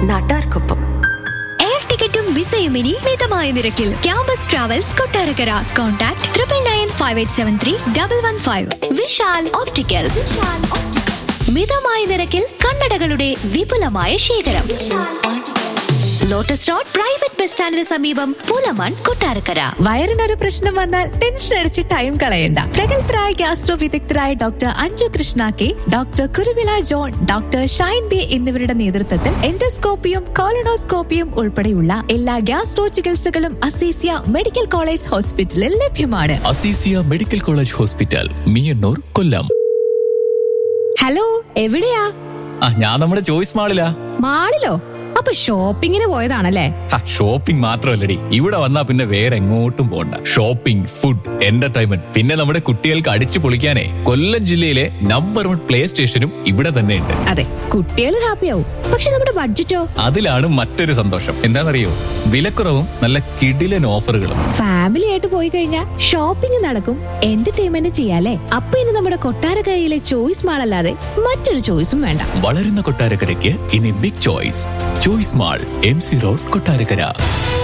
നാട്ടാർക്കൊപ്പം എയർ ടിക്കറ്റും വിസയും ഇനി മിതമായ നിരക്കിൽ campus travels Kottarakkara contact triple nine five eight seven three double one five Vishal opticals മിതമായ നിരക്കിൽ കണ്ണടകളുടെ വിപുലമായ ശേഖരം ലോട്ടസ് റോഡ് പ്രൈവറ്റ് ബസ് സ്റ്റാൻഡിന് സമീപം പൂലമൺ കൊട്ടാരക്കര വയറിനൊരു പ്രശ്നം വന്നാൽ ടെൻഷൻ അടിച്ച് ടൈം കളയണ്ട പ്രഗത്ഭരായ ഗ്യാസ്ട്രോ വിദഗ്ധരായ doctor Anju Krishna K doctor Kuruvila John doctor Shine B എന്നിവരുടെ നേതൃത്വത്തിൽ എൻഡോസ്കോപ്പിയും കോളനോസ്കോപ്പിയും ഉൾപ്പെടെയുള്ള എല്ലാ ഗ്യാസ്ട്രോ ചികിത്സകളും അസീസിയ മെഡിക്കൽ കോളേജ് ഹോസ്പിറ്റലിൽ ലഭ്യമാണ് Azeezia medical college hospital Meeyannoor Kollam hello എവിടെയാ ആ ഞാൻ നമ്മുടെ ചോയ്സ് മാളിലാ മാളിലോ അപ്പൊ ഷോപ്പിങ്ങിന് പോയതാണല്ലേ ഷോപ്പിംഗ് മാത്രമല്ലടി ഇവിടെ വന്നാ പിന്നെ വേറെ എങ്ങോട്ടും പോണ്ട ഷോപ്പിംഗ് ഫുഡ് എന്റർടൈൻമെന്റ് പിന്നെ നമ്മുടെ കുട്ടികൾക്ക് അടിച്ചു പൊളിക്കാനേ കൊല്ലം ജില്ലയിലെ നമ്പർ വൺ പ്ലേ സ്റ്റേഷനും ഇവിടെ തന്നെ ഉണ്ട് അതെ കുട്ടികൾ ഹാപ്പിയാവും പക്ഷെ നമ്മുടെ ബഡ്ജറ്റോ അതിലാണ് മറ്റൊരു സന്തോഷം എന്താണെന്നറിയോ വിലക്കുറവും നല്ല കിടിലൻ ഓഫറുകളും ഫാമിലി ആയിട്ട് പോയി കഴിഞ്ഞാൽ ഷോപ്പിംഗ് നടക്കും എന്റർടൈൻമെന്റ് ചെയ്യാലേ അപ്പൊ ഇനി നമ്മുടെ കൊട്ടാരക്കരയിലെ ചോയ്സ് മാൾ അല്ലാതെ മറ്റൊരു ചോയ്സും വേണ്ട വളരുന്ന കൊട്ടാരക്കരയ്ക്ക് ഇനി big choice choice mall M C road Kottarakkara